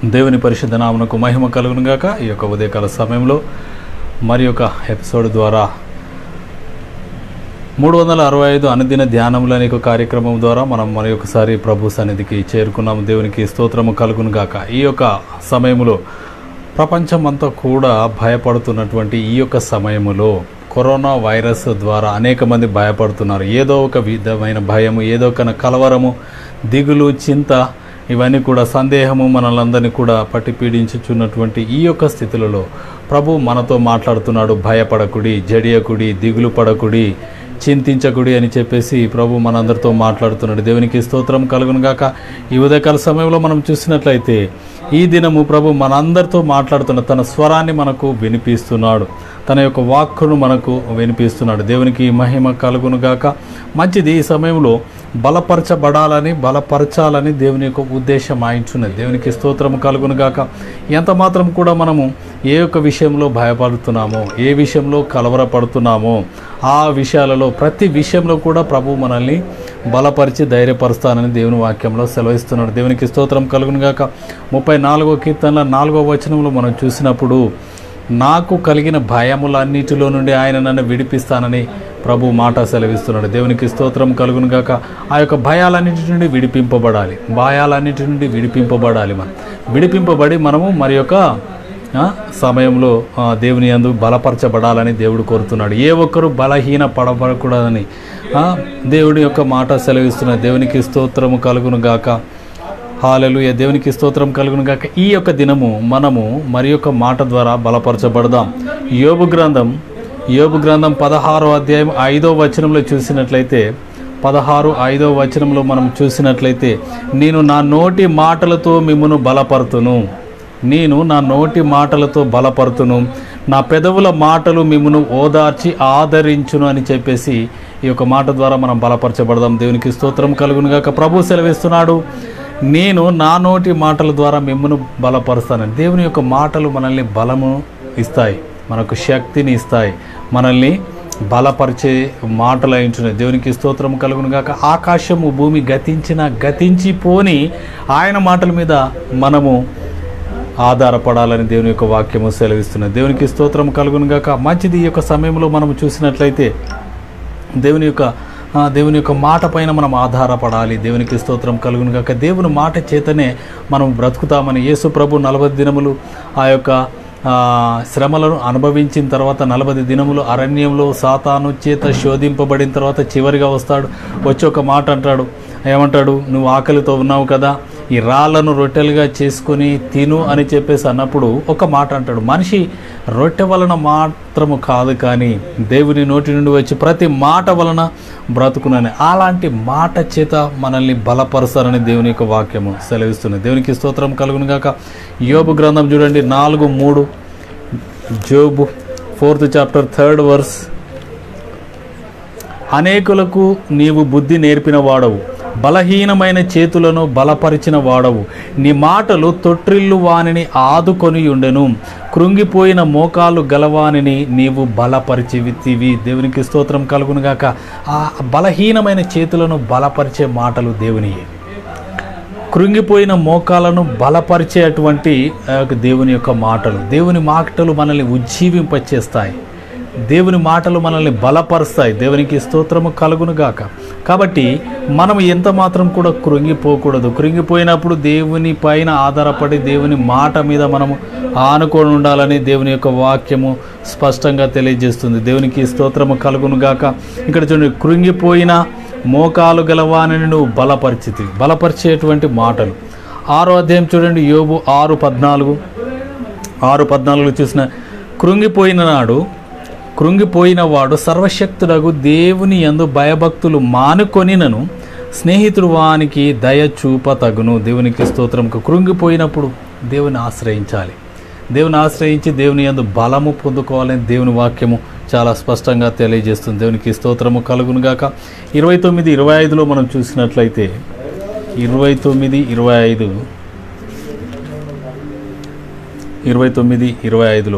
దేవుని పరిశుద్ధ నామనకు మహిమ కలుగును గాక ఈ యొక్క ఉదయకాల సమయంలో మరి యొక్క ఎపిసోడ్ ద్వారా మూడు వందల అరవై ఐదు అనుదిన ధ్యానములు అనే ఒక కార్యక్రమం ద్వారా మనం మరి ఒకసారి ప్రభు సన్నిధికి చేరుకున్నాము దేవునికి స్తోత్రము కలుగును గాక ఈ యొక్క సమయంలో ప్రపంచం అంతా కూడా భయపడుతున్నటువంటి ఈ యొక్క సమయములో కరోనా వైరస్ ద్వారా అనేక మంది భయపడుతున్నారు ఏదో ఒక విధమైన భయము ఏదో ఒక కలవరము దిగులు చింత ఇవన్నీ కూడా సందేహము మనలందరినీ కూడా పట్టి పీడించుచున్నటువంటి ఈ యొక్క స్థితులలో ప్రభు మనతో మాట్లాడుతున్నాడు భయపడకుడి జడియకుడి దిగులు పడకుడి చింతించకుడి అని చెప్పేసి ప్రభు మనందరితో మాట్లాడుతున్నాడు దేవునికి స్తోత్రం కలుగును గాక ఈ ఉదయకాల సమయంలో మనం చూసినట్లయితే ఈ దినము ప్రభు మనందరితో మాట్లాడుతున్న తన స్వరాన్ని మనకు వినిపిస్తున్నాడు తన యొక్క వాక్కును మనకు వినిపిస్తున్నాడు దేవునికి మహిమ కలుగును గాక మంచిది ఈ సమయంలో బలపరచబడాలని బలపరచాలని దేవుని యొక్క ఉద్దేశం ఆయించున్నది దేవునికి స్తోత్రము కలుగును గాక ఎంత మాత్రం కూడా మనము ఏ యొక్క విషయంలో భయపడుతున్నామో ఏ విషయంలో కలవరపడుతున్నామో ఆ విషయాలలో ప్రతి విషయంలో కూడా ప్రభు మనల్ని బలపరిచి ధైర్యపరుస్తానని దేవుని వాక్యంలో సెలవిస్తున్నాడు దేవునికి స్తోత్రం కలుగును గాక ముప్పై నాలుగో కీర్తనల నాలుగో వచనంలో మనం చూసినప్పుడు నాకు కలిగిన భయములన్నిటిలో నుండి ఆయన నన్ను విడిపిస్తానని ప్రభు మాట సెలవిస్తున్నాడు దేవునికి స్తోత్రం కలుగును గాక ఆ యొక్క భయాలన్నిటి నుండి విడిపింపబడాలి భయాలన్నిటి నుండి విడిపింపబడాలి మనం విడిపింపబడి మనము మరి యొక్క ఆ, సమయంలో ఆ, దేవుని యందు బలపరచబడాలని దేవుడు కోరుతున్నాడు ఏ ఒక్కరు బలహీన పడబడకూడదని ఆ, దేవుడి యొక్క మాట సెలవిస్తున్న దేవునికి స్తోత్రము కలుగును గాక హాలెలుయ దేవునికి స్తోత్రం కలుగును గాక ఈ యొక్క దినము మనము మరి యొక్క మాట ద్వారా బలపరచబడదాం యోబు గ్రంథం యోబు గ్రంథం పదహారో అధ్యాయం ఐదో వచనంలో చూసినట్లయితే పదహారు ఐదో వచనంలో మనం చూసినట్లయితే నేను నా నోటి మాటలతో మిమ్మును బలపరుతును నేను నా నోటి మాటలతో బలపరుతును నా పెదవుల మాటలు మిమ్మును ఓదార్చి ఆదరించును అని చెప్పేసి ఈ యొక్క మాట ద్వారా మనం బలపరచబడదాం దేవునికి స్తోత్రం కలుగును గాక ప్రభు సెలవిస్తున్నాడు నేను నా నోటి మాటల ద్వారా మిమ్మల్ని బలపరుస్తాను దేవుని యొక్క మాటలు మనల్ని బలము ఇస్తాయి మనకు శక్తిని ఇస్తాయి మనల్ని బలపరిచే మాటలు అయించున్నాయి దేవునికి స్తోత్రం కలుగును గాక ఆకాశము భూమి గతించిన గతించిపోని ఆయన మాటల మీద మనము ఆధారపడాలని దేవుని యొక్క వాక్యము సెలవిస్తున్నది దేవునికి స్తోత్రం కలుగును గాక మంచిది ఈ యొక్క సమయంలో మనం చూసినట్లయితే దేవుని యొక్క ఆ, దేవుని యొక్క మాట పైన మనం ఆధారపడాలి దేవునికి స్తోత్రం కలుగును గాక దేవుని మాట చేతనే మనం బ్రతుకుతామని యేసు ప్రభు నలభై దినములు ఆ యొక్క ఆ, శ్రమలను అనుభవించిన తర్వాత నలభై దినములు అరణ్యంలో సాతాను చేత శోధింపబడిన తర్వాత చివరిగా వస్తాడు వచ్చి ఒక మాట అంటాడు ఏమంటాడు నువ్వు ఆకలితో ఉన్నావు కదా ఈ రాళ్ళను రొట్టెలుగా చేసుకొని తిను అని చెప్పేసి అన్నప్పుడు ఒక మాట అంటాడు మనిషి రొట్టె వలన మాత్రము కాదు కానీ దేవుని నోటి నుండి వచ్చి ప్రతి మాట వలన బ్రతుకునని అలాంటి మాట చేత మనల్ని బలపరుస్తారని దేవుని యొక్క వాక్యము సెలవిస్తుంది దేవునికి స్తోత్రం కలుగును గాక యోబు గ్రంథం చూడండి నాలుగు మూడు Job fourth chapter third verse అనేకులకు నీవు బుద్ధి నేర్పిన వాడవు బలహీనమైన చేతులను బలపరిచిన వాడవు నీ మాటలు తొట్రిల్లు వానిని ఆదుకొని ఉండెను కృంగిపోయిన మోకాలు గలవానిని నీవు బలపరిచివితివి దేవునికి స్తోత్రం కలుగునుగాక ఆ బలహీనమైన చేతులను బలపరిచే మాటలు దేవునియే కృంగిపోయిన మోకాలను బలపరిచేటువంటి ఆ యొక్క దేవుని యొక్క మాటలు దేవుని మాటలు మనల్ని ఉజ్జీవింపచేస్తాయి దేవుని మాటలు మనల్ని బలపరుస్తాయి దేవునికి స్తోత్రము కలుగును గాక కాబట్టి మనం ఎంత మాత్రం కూడా కృంగిపోకూడదు కృంగిపోయినప్పుడు దేవుని పైన ఆధారపడి దేవుని మాట మీద మనము ఆనుకొని ఉండాలని దేవుని యొక్క వాక్యము స్పష్టంగా తెలియజేస్తుంది దేవునికి స్తోత్రము కలుగును గాక ఇక్కడ చూడండి కృంగిపోయిన మోకాలు గలవాని నువ్వు బలపరిచితి బలపరిచేటువంటి మాటలు ఆరో అధ్యాయం చూడండి యోబు ఆరు పద్నాలుగు ఆరు పద్నాలుగు చూసిన కృంగిపోయిన నాడు కృంగిపోయిన వాడు సర్వశక్తుడగు దేవుని యందు భయభక్తులు మానుకొనినను స్నేహితుడు వానికి దయ చూప తగును దేవునికి స్తోత్రంకు కృంగిపోయినప్పుడు దేవుని ఆశ్రయించాలి దేవుని ఆశ్రయించి దేవుని యందు బలము పొందుకోవాలని దేవుని వాక్యము చాలా స్పష్టంగా తెలియజేస్తుంది దేవునికి స్తోత్రము కలుగునుగాక ఇరవై తొమ్మిది ఇరవై ఐదులో మనం చూసినట్లయితే ఇరవై తొమ్మిది ఇరవై ఐదు ఇరవై తొమ్మిది ఇరవై ఐదులో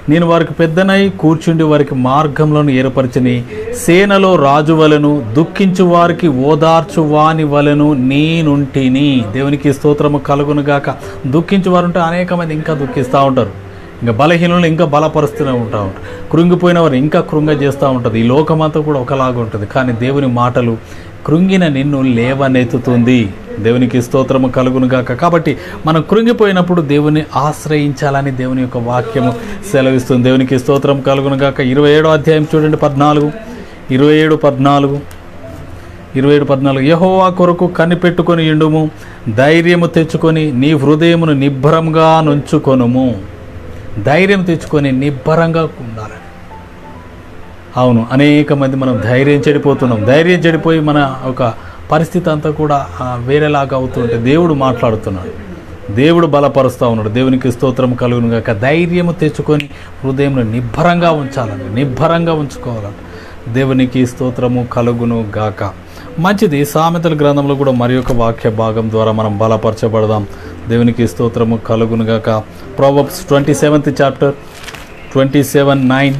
నేను వారికి పెద్దనై కూర్చుండి వారికి మార్గంలోను ఏర్పరచని సేనలో రాజు వలెను దుఃఖించు వారికి ఓదార్చు వాని వలెను నేనుంటిని దేవునికి స్తోత్రము కలుగునుగాక దుఃఖించు వారు ఉంటే అనేక మంది ఇంకా దుఃఖిస్తూ ఉంటారు ఇంకా బలహీనులు ఇంకా బలపరుస్తూనే ఉంటా ఉంటారు కృంగిపోయిన వారు ఇంకా కృంగ చేస్తూ ఉంటుంది ఈ లోకమంతా కూడా ఒకలాగా ఉంటుంది కానీ దేవుని మాటలు కృంగిన నిన్ను లేవనెత్తుతుంది దేవునికి స్తోత్రము కలుగును గాక కాబట్టి మనం కృంగిపోయినప్పుడు దేవుని ఆశ్రయించాలని దేవుని యొక్క వాక్యము సెలవిస్తుంది దేవునికి స్తోత్రం కలుగును గాక ఇరవై ఏడో అధ్యాయం చూడండి పద్నాలుగు ఇరవై ఏడు పద్నాలుగు ఇరవై ఏడు పద్నాలుగు యహోవా కొరకు కనిపెట్టుకొని ఇండుము ధైర్యము తెచ్చుకొని నీ హృదయమును నిబ్బరంగా నుంచుకొనుము ధైర్యం తెచ్చుకొని నిబ్బరంగా ఉండాలి అవును అనేక మంది మనం ధైర్యం చెడిపోతున్నాం ధైర్యం చెడిపోయి మన ఒక పరిస్థితి అంతా కూడా ఆ, వేరేలాగా అవుతుంటే దేవుడు మాట్లాడుతున్నాడు దేవుడు బలపరుస్తూ ఉన్నాడు దేవునికి స్తోత్రం కలుగును గాక ధైర్యము తెచ్చుకొని హృదయంలో నిబ్బరంగా ఉంచాలని నిబ్బరంగా ఉంచుకోవాలని దేవునికి స్తోత్రము కలుగును గాక మంచిది సామెతల గ్రంథంలో కూడా మరి ఒక వాక్య భాగం ద్వారా మనం బలపరచబడదాం దేవునికి స్తోత్రము కలుగును గాక proverbs twenty seventh chapter twenty seven nine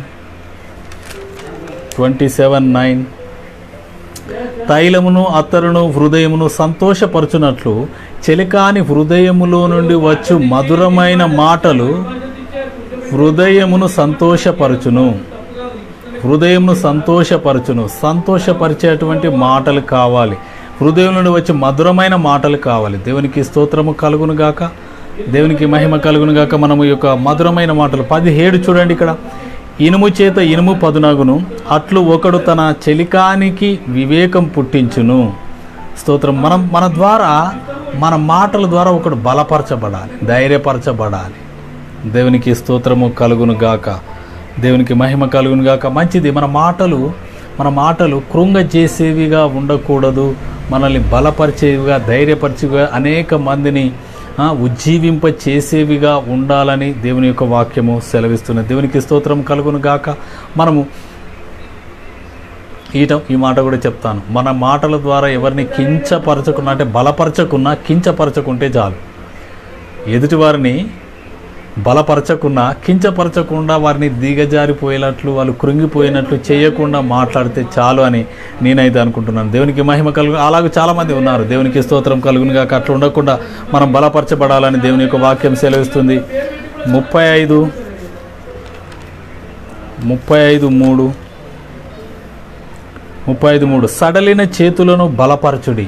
twenty seven nine తైలమును అత్తరును హృదయమును సంతోషపరచునట్లు చెలికాని హృదయములో నుండి వచ్చు మధురమైన మాటలు హృదయమును సంతోషపరచును హృదయమును సంతోషపరచును సంతోషపరిచేటువంటి మాటలు కావాలి హృదయం నుండి వచ్చే మధురమైన మాటలు కావాలి దేవునికి స్తోత్రము కలుగును గాక దేవునికి మహిమ కలుగును గాక మనము ఈ యొక్క మధురమైన మాటలు పదిహేడు చూడండి ఇక్కడ ఇనుము చేత ఇనుము పదునగును అట్లు ఒకడు తన చెలికానికి వివేకం పుట్టించును స్తోత్రం మనం మన ద్వారా మన మాటల ద్వారా ఒకడు బలపరచబడాలి ధైర్యపరచబడాలి దేవునికి స్తోత్రము కలుగును గాక దేవునికి మహిమ కలుగును గాక మంచిది మన మాటలు మన మాటలు కృంగ చేసేవిగా ఉండకూడదు మనల్ని బలపరిచేవిగా ధైర్యపరిచేవిగా అనేక మందిని ఆ, ఉజ్జీవింప చేసేవిగా ఉండాలని దేవుని యొక్క వాక్యము సెలవిస్తున్నది దేవునికి స్తోత్రం కలుగును గాక మనము ఈట ఈ మాట కూడా చెప్తాను మన మాటల ద్వారా ఎవరిని కించపరచకున్నా అంటే బలపరచకున్నా కించపరచకుంటే చాలు ఎదుటి వారిని బలపరచకున్నా కించపరచకుండా వారిని దిగజారిపోయేటట్లు వాళ్ళు కృంగిపోయినట్లు చేయకుండా మాట్లాడితే చాలు అని నేనైతే అనుకుంటున్నాను దేవునికి మహిమ కలుగు అలాగే చాలామంది ఉన్నారు దేవునికి స్తోత్రం కలుగునుగా అట్లా ఉండకుండా మనం బలపరచబడాలని దేవుని యొక్క వాక్యం సెలవిస్తుంది ముప్పై ఐదు ముప్పై ఐదు మూడు ముప్పై ఐదు మూడు సడలిన చేతులను బలపరచుడి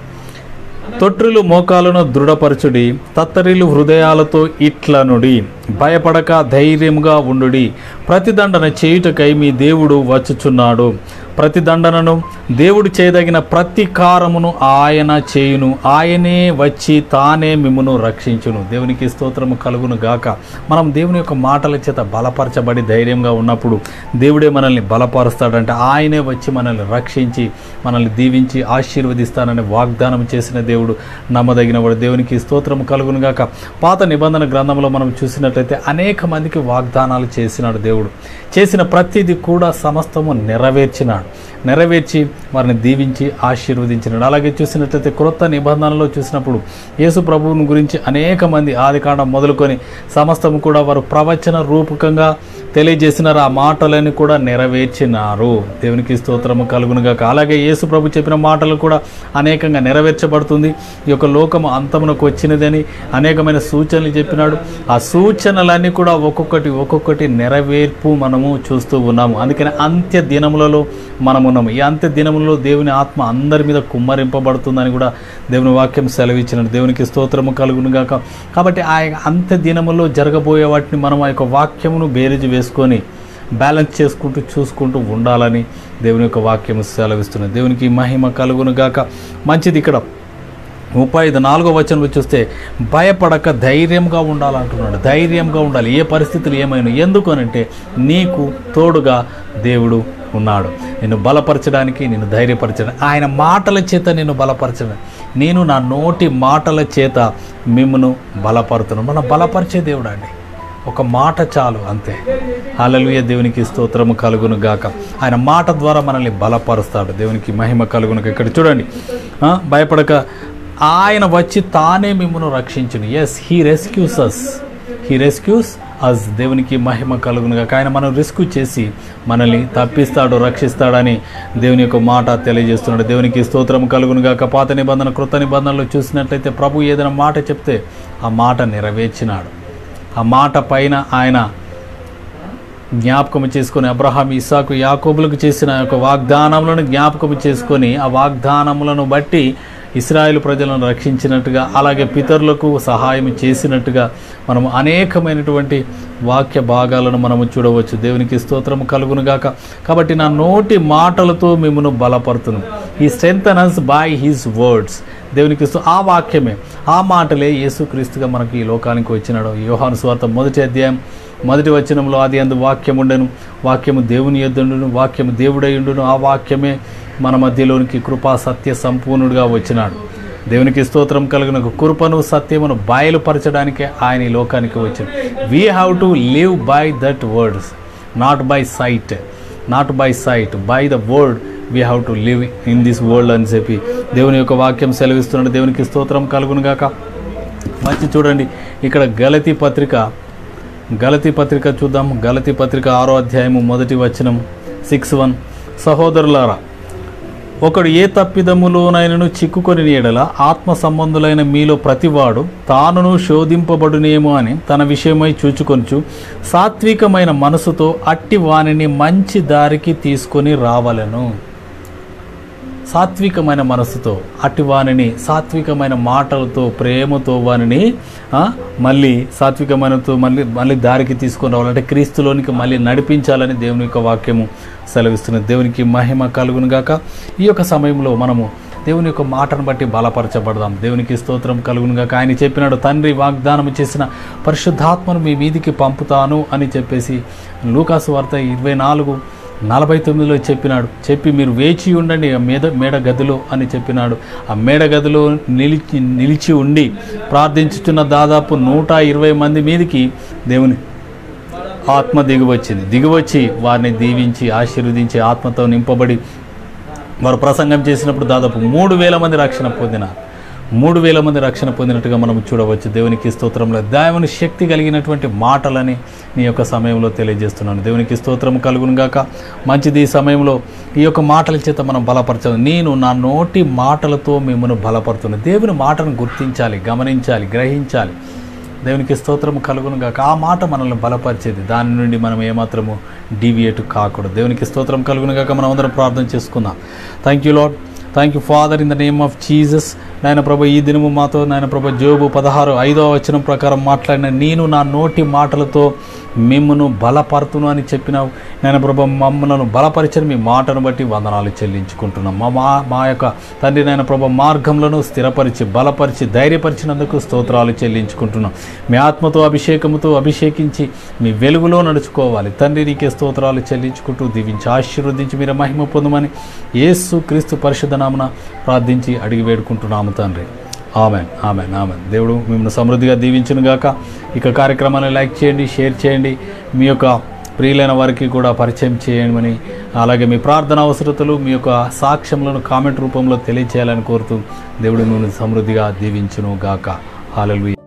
తొట్రులు మోకాలను దృఢపరచుడి తత్తరిలు హృదయాలతో ఇట్లనుడి భయపడక ధైర్యంగా ఉండుడి ప్రతిదండన చేయుటకై మీ దేవుడు వచ్చుచున్నాడు ప్రతిదండనను దేవుడు చేయదగిన ప్రతీకారమును ఆయన చేయును ఆయనే వచ్చి తానే మిమ్మును రక్షించును దేవునికి స్తోత్రము కలుగును గాక మనం దేవుని యొక్క మాటల చేత బలపరచబడి ధైర్యంగా ఉన్నప్పుడు దేవుడే మనల్ని బలపరుస్తాడంటే ఆయనే వచ్చి మనల్ని రక్షించి మనల్ని దీవించి ఆశీర్వదిస్తానని వాగ్దానం చేసిన దేవుడు నమ్మదగిన వాడు దేవునికి స్తోత్రము కలుగును గాక పాత నిబంధన గ్రంథంలో మనం చూసినట్లయితే అనేక మందికి వాగ్దానాలు చేసినాడు దేవుడు చేసిన ప్రతిదీ కూడా సమస్తము నెరవేర్చినాడు నెరవేర్చి వారిని దీవించి ఆశీర్వదించినాడు అలాగే చూసినట్లయితే క్రొత్త నిబంధనలో చూసినప్పుడు యేసు ప్రభువుని గురించి అనేక మంది ఆదికాండం మొదలుకొని సమస్తము కూడా వారు ప్రవచన రూపకంగా తెలియజేసినారు ఆ మాటలని కూడా నెరవేర్చినారు దేవునికి స్తోత్రము కలుగునుగా అలాగే యేసు ప్రభు చెప్పిన మాటలు కూడా అనేకంగా నెరవేర్చబడుతుంది ఈ యొక్క లోకము అంతమునకు వచ్చినదని అనేకమైన సూచనలు చెప్పినాడు ఆ సూచనలన్నీ కూడా ఒక్కొక్కటి ఒక్కొక్కటి నెరవేర్పు మనము చూస్తూ ఉన్నాము అందుకని అంత్య దినములలో మనం ఉన్నాము ఈ అంత్య దినములలో దేవుని ఆత్మ అందరి మీద కుమ్మరింపబడుతుందని కూడా దేవుని వాక్యం సెలవిచ్చినాడు దేవునికి స్తోత్రము కలుగును గాక కాబట్టి ఆ అంత్య దినములో జరగబోయే వాటిని మనం ఆ యొక్క వాక్యమును బేరీజు వేసుకొని బ్యాలెన్స్ చేసుకుంటూ చూసుకుంటూ ఉండాలని దేవుని యొక్క వాక్యము సెలవిస్తున్నది దేవునికి మహిమ కలుగును గాక మంచిది ఇక్కడ ముప్పై ఐదు నాలుగో వచనం చూస్తే భయపడక ధైర్యంగా ఉండాలంటున్నాడు ధైర్యంగా ఉండాలి ఏ పరిస్థితులు ఏమైనా ఎందుకు అనంటే నీకు తోడుగా దేవుడు ఉన్నాడు నిన్ను బలపరచడానికి నిన్ను ధైర్యపరచడానికి ఆయన మాటల చేత నిన్ను బలపరచడం నేను నా నోటి మాటల చేత మిమ్మను బలపరుతున్నాను మన బలపరిచే దేవుడు అండి ఒక మాట చాలు అంతే హల్లెలూయా దేవునికి స్తోత్రము కలుగును గాక ఆయన మాట ద్వారా మనల్ని బలపరుస్తాడు దేవునికి మహిమ కలుగును గాక. ఇక్కడ చూడండి ఆ, భయపడక ఆయన వచ్చి తానే మిమ్మల్ని రక్షించును yes he rescues us he rescues us దేవునికి మహిమ కలుగునుగా ఆయన మనం రిస్క్ చేసి మనల్ని తప్పిస్తాడు రక్షిస్తాడని దేవుని యొక్క మాట తెలియజేస్తున్నాడు దేవునికి స్తోత్రం కలుగునుగాక పాత నిబంధన కృత నిబంధనలు చూసినట్లయితే ప్రభు ఏదైనా మాట చెప్తే ఆ మాట నెరవేర్చినాడు ఆ మాట పైన ఆయన జ్ఞాపకం చేసుకొని అబ్రహాం ఇస్సాకు యాకోబులకు చేసిన యొక్క వాగ్దానములను జ్ఞాపకం చేసుకొని ఆ వాగ్దానములను బట్టి ఇస్రాయేల్ ప్రజలను రక్షించినట్టుగా అలాగే పితరులకు సహాయం చేసినట్టుగా మనము అనేకమైనటువంటి వాక్య భాగాలను మనము చూడవచ్చు దేవునికి స్తోత్రం కలుగునుగాక కాబట్టి నా నోటి మాటలతో మిమ్మను బలపరుతును ఈ స్ట్రెంథనస్ బై హిస్ వర్డ్స్ దేవునికి స్తు- ఆ వాక్యమే ఆ మాటలే యేసుక్రీస్తుగా మనకి ఈ లోకానికి వచ్చినాడు యోహాను స్వార్థ మొదటి అధ్యాయం మొదటి వచనంలో అది అందు వాక్యం ఉండెను వాక్యము దేవుని యొద్దుండును వాక్యము దేవుడయుండును ఆ వాక్యమే మన మధ్యలోనికి కృపా సత్య సంపూర్ణుడిగా వచ్చినాడు దేవునికి స్తోత్రం కలిగిన కృపను సత్యమును బయలుపరచడానికే ఆయన ఈ లోకానికి వచ్చాడు we have to live by that words not by sight not by sight by the word we have to live in this world అని చెప్పి దేవుని యొక్క వాక్యం సెలవిస్తున్నాడు దేవునికి స్తోత్రం కలుగునుగాక మంచి చూడండి ఇక్కడ గలతి పత్రిక గలతి పత్రిక చూద్దాం గలతి పత్రిక ఆరో అధ్యాయము మొదటి వచనం సిక్స్ వన్ సహోదరులారా ఒకడు ఏ తప్పిదములోనైనను చిక్కుకొని ఎడల ఆత్మ సంబంధులైన మీలో ప్రతివాడు తానును శోధింపబడునేమో అని తన విషయమై చూచుకొనుచు సాత్వికమైన మనసుతో అట్టి వానిని మంచి దారికి తీసుకొని రావలను సాత్వికమైన మనసుతో అట్టి వానిని సాత్వికమైన మాటలతో ప్రేమతో వానిని ఆ, మళ్ళీ సాత్వికమైనతో మళ్ళీ మళ్ళీ దారికి తీసుకొని రావాలంటే క్రీస్తులోనికి మళ్ళీ నడిపించాలని దేవుని యొక్క వాక్యము సెలవిస్తున్నది దేవునికి మహిమ కలుగును గాక ఈ యొక్క సమయంలో మనము దేవుని యొక్క మాటను బట్టి బలపరచబడదాం దేవునికి స్తోత్రం కలుగును గాక ఆయన చెప్పినాడు తండ్రి వాగ్దానం చేసిన పరిశుద్ధాత్మను మీ మీదికి పంపుతాను అని చెప్పేసి లూకాసు వార్త ఇరవై నాలుగు నలభై తొమ్మిదిలో చెప్పినాడు చెప్పి మీరు వేచి ఉండండి ఆ మేడ మేడ గదిలో అని చెప్పినాడు ఆ మేడ గదిలో నిలిచి నిలిచి ఉండి ప్రార్థించుతున్న దాదాపు నూట ఇరవై మంది మీదికి దేవుని ఆత్మ దిగివచ్చింది దిగివచ్చి వారిని దీవించి ఆశీర్వదించి ఆత్మతో నింపబడి వారు ప్రసంగం చేసినప్పుడు దాదాపు మూడు వేల మంది రక్షణ పొందినారు మూడు వేల మంది రక్షణ పొందినట్టుగా మనం చూడవచ్చు దేవునికి స్తోత్రంలో దేవుని శక్తి కలిగినటువంటి మాటలని నీ యొక్క సమయంలో తెలియజేస్తున్నాను దేవునికి స్తోత్రం కలుగును గాక మంచిది ఈ సమయంలో ఈ యొక్క మాటల చేత మనం బలపరచాలి నేను నా నోటి మాటలతో మిమ్మల్ని బలపడుతున్నాను దేవుని మాటను గుర్తించాలి గమనించాలి గ్రహించాలి దేవునికి స్తోత్రం కలుగును గాక ఆ మాట మనల్ని బలపరిచేది దాని నుండి మనం ఏమాత్రము డీవియేట్ కాకూడదు దేవునికి స్తోత్రం కలుగును గాక మనం అందరం ప్రార్థన చేసుకుందాం thank you lord thank you father in the name of Jesus నాయన ప్రభు ఈ దినము మాతో నాయన ప్రభు జోబు పదహారు ఐదవ వచనం ప్రకారం మాట్లాడిన నేను నా నోటి మాటలతో మిమ్మును బలపరుతును అని చెప్పినావు నాయన ప్రభు మమ్మలను బలపరిచని మీ మాటను బట్టి వందనాలు చెల్లించుకుంటున్నాం మా మా మా యొక్క తండ్రి నాయన ప్రభు మార్గంలో స్థిరపరిచి బలపరిచి ధైర్యపరిచినందుకు స్తోత్రాలు చెల్లించుకుంటున్నాం మీ ఆత్మతో అభిషేకముతో అభిషేకించి మీ వెలుగులో నడుచుకోవాలి తండ్రి నీకే స్తోత్రాలు చెల్లించుకుంటూ దీవించి ఆశీర్వదించి మీరు మహిమ పొందమని యేసు క్రీస్తు పరిశుద్ధ నామన ప్రార్థించి అడిగి వేడుకుంటున్నాము తండ్రి ఆమెన్ ఆమెన్ ఆమెన్ దేవుడు మిమ్మల్ని సమృద్ధిగా దీవించును గాక ఇక కార్యక్రమాన్ని లైక్ చేయండి షేర్ చేయండి మీ యొక్క ప్రియులైన వారికి కూడా పరిచయం చేయమని అలాగే మీ ప్రార్థన అవసరతలు మీ యొక్క సాక్ష్యములను కామెంట్ రూపంలో తెలియచేయాలని కోరుతూ దేవుడు మిమ్మల్ని సమృద్ధిగా దీవించును గాక హాలలు